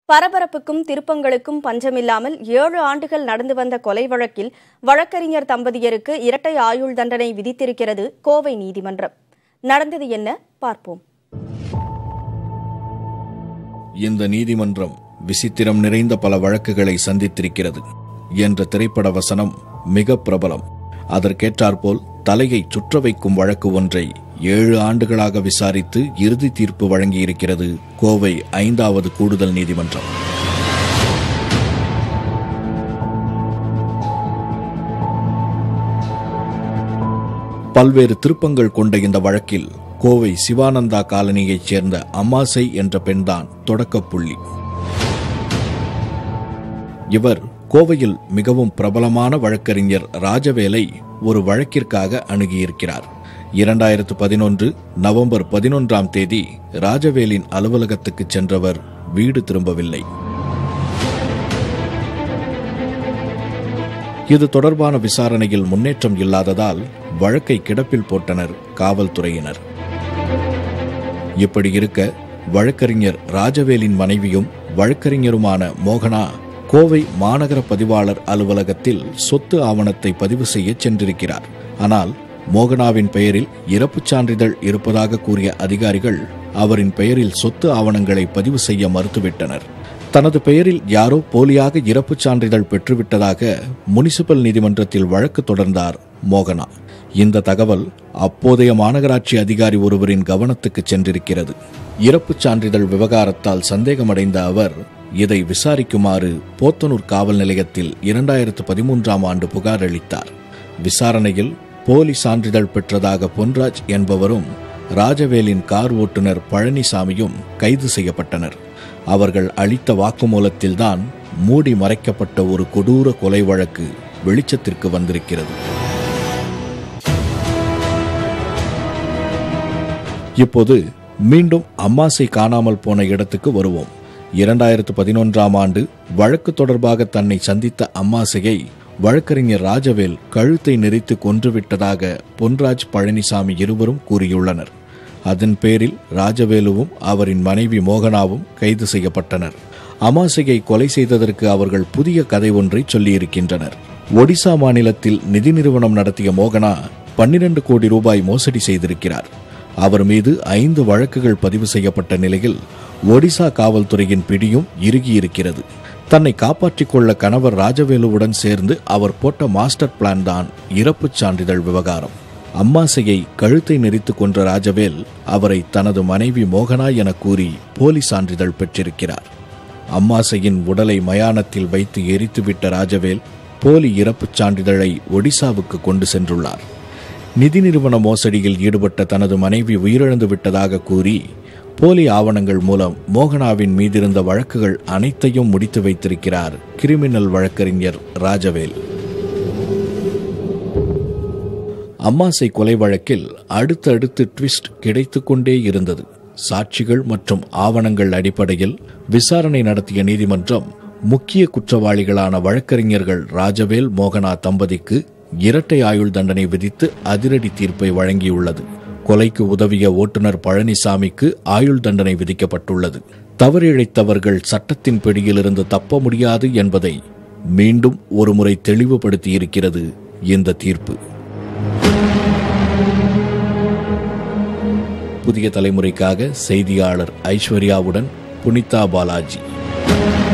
பரபரப்புக்கும் திருப்பங்களுக்கும் பஞ்சமில்லாமல் ஏழு ஆண்டுகள் நடந்து வந்த கொலை வழக்கில் வழக்கறிஞர் தம்பதியருக்கு இரட்டை ஆயுள் தண்டனை விதித்திருக்கிறது கோவை நீதிமன்றம் நடந்தது என்ன பார்ப்போம் இந்த நீதிமன்றம் விசித்திரம் நிறைந்த பல வழக்குகளை சந்தித்திருக்கிறது என்ற திரைப்பட வசனம் மிக பிரபலம் அதற்கேற்றாற்போல் தலையை சுற்ற வைக்கும் வழக்கு ஒன்றை ஏழு ஆண்டுகளாக விசாரித்து இறுதி தீர்ப்பு வழங்கியிருக்கிறது கோவை ஐந்தாவது கூடுதல் நீதிமன்றம் பல்வேறு திருப்பங்கள் கொண்ட இந்த வழக்கில் கோவை சிவானந்தா காலனியைச் சேர்ந்த அம்மாசை என்ற பெண்தான் தொடக்கப் புள்ளி இவர் கோவையில் மிகவும் பிரபலமான வழக்கறிஞர் ராஜவேலை ஒரு வழக்கிற்காக அணுகியிருக்கிறார் இரண்டாயிரத்து பதினொன்று நவம்பர் பதினொன்றாம் தேதி ராஜவேலின் அலுவலகத்துக்கு சென்றவர் வீடு திரும்பவில்லை இது தொடர்பான விசாரணையில் முன்னேற்றம் இல்லாததால் வழக்கை கிடப்பில் போட்டனர் காவல்துறையினர் இப்படி இருக்க வழக்கறிஞர் ராஜவேலின் மனைவியும் வழக்கறிஞருமான மோகனா கோவை மாநகர பதிவாளர் அலுவலகத்தில் சொத்து ஆவணத்தை பதிவு செய்ய சென்றிருக்கிறார் ஆனால் மோகனாவின் பெயரில் இறப்புச் சான்றிதழ் இருப்பதாக கூறிய அதிகாரிகள் அவரின் பெயரில் சொத்து ஆவணங்களை பதிவு செய்ய மறுத்துவிட்டனர் தனது பெயரில் யாரோ போலியாக இறப்புச் சான்றிதழ் பெற்றுவிட்டதாக முனிசிபல் நீதிமன்றத்தில் வழக்கு தொடர்ந்தார் மோகனா இந்த தகவல் அப்போதைய மாநகராட்சி அதிகாரி ஒருவரின் கவனத்துக்கு சென்றிருக்கிறது இறப்புச் சான்றிதழ் விவகாரத்தால் சந்தேகமடைந்த அவர் இதை விசாரிக்குமாறு போத்தனூர் காவல் நிலையத்தில் இரண்டாயிரத்து பதிமூன்றாம் ஆண்டு புகார் அளித்தார் விசாரணையில் போலி சான்றிதழ் பெற்றதாக பொன்ராஜ் என்பவரும் ராஜவேலின் கார் ஓட்டுநர் பழனிசாமியும் கைது செய்யப்பட்டனர் அவர்கள் அளித்த வாக்குமூலத்தில்தான் மூடி மறைக்கப்பட்ட ஒரு கொடூர கொலை வழக்கு வெளிச்சத்திற்கு வந்திருக்கிறது இப்போது மீண்டும் அம்மாசை காணாமல் போன இடத்துக்கு வருவோம் இரண்டாயிரத்து பதினொன்றாம் ஆண்டு வழக்கு தொடர்பாக தன்னை சந்தித்த அம்மாசையை வழக்கறிஞர் ராஜவேல் கழுத்தை நெறித்து கொன்றுவிட்டதாக பொன்ராஜ் பழனிசாமி இருவரும் கூறியுள்ளனர் அதன் பேரில் ராஜவேலுவும் அவரின் மனைவி மோகனாவும் கைது செய்யப்பட்டனர் அமாசையை கொலை செய்ததற்கு அவர்கள் புதிய கதை ஒன்றை சொல்லியிருக்கின்றனர் ஒடிசா மாநிலத்தில் நிதி நிறுவனம் நடத்திய மோகனா பன்னிரண்டு கோடி ரூபாய் மோசடி செய்திருக்கிறார் அவர் மீது ஐந்து வழக்குகள் பதிவு செய்யப்பட்ட நிலையில் ஒடிசா காவல்துறையின் பிடியும் இறுகியிருக்கிறது தன்னை காப்பாற்றிக் கொள்ள கணவர் ராஜவேலுவுடன் சேர்ந்து அவர் போட்ட மாஸ்டர் பிளான் தான் இறப்புச் சான்றிதழ் விவகாரம் அம்மாசையை கழுத்தை நெறித்து கொன்ற ராஜவேல் அவரை தனது மனைவி மோகனா என கூறி போலி சான்றிதழ் பெற்றிருக்கிறார் அம்மாசையின் உடலை மயானத்தில் வைத்து எரித்துவிட்ட ராஜவேல் போலி இறப்புச் சான்றிதழை ஒடிசாவுக்கு கொண்டு சென்றுள்ளார் நிதி நிறுவன மோசடியில் ஈடுபட்ட தனது மனைவி உயிரிழந்து விட்டதாக கூறி போலி ஆவணங்கள் மூலம் மோகனாவின் மீதிருந்த வழக்குகள் அனைத்தையும் முடித்து வைத்திருக்கிறார் கிரிமினல் வழக்கறிஞர் ராஜவேல் அம்மாசை கொலை வழக்கில் அடுத்தடுத்து ட்விஸ்ட் கிடைத்துக் கொண்டே இருந்தது சாட்சிகள் மற்றும் ஆவணங்கள் அடிப்படையில் விசாரணை நடத்திய நீதிமன்றம் முக்கிய குற்றவாளிகளான வழக்கறிஞர்கள் ராஜவேல் மோகனா தம்பதிக்கு இரட்டை ஆயுள் தண்டனை விதித்து அதிரடி தீர்ப்பை வழங்கியுள்ளது கொலைக்கு உதவிய ஓட்டுநர் பழனிசாமிக்கு ஆயுள் தண்டனை விதிக்கப்பட்டுள்ளது தவறிழைத்தவர்கள் சட்டத்தின் பிடியிலிருந்து தப்ப முடியாது என்பதை மீண்டும் ஒருமுறை தெளிவுபடுத்தியிருக்கிறது இந்த தீர்ப்பு புதிய தலைமுறைக்காக செய்தியாளர் ஐஸ்வர்யாவுடன் புனிதா பாலாஜி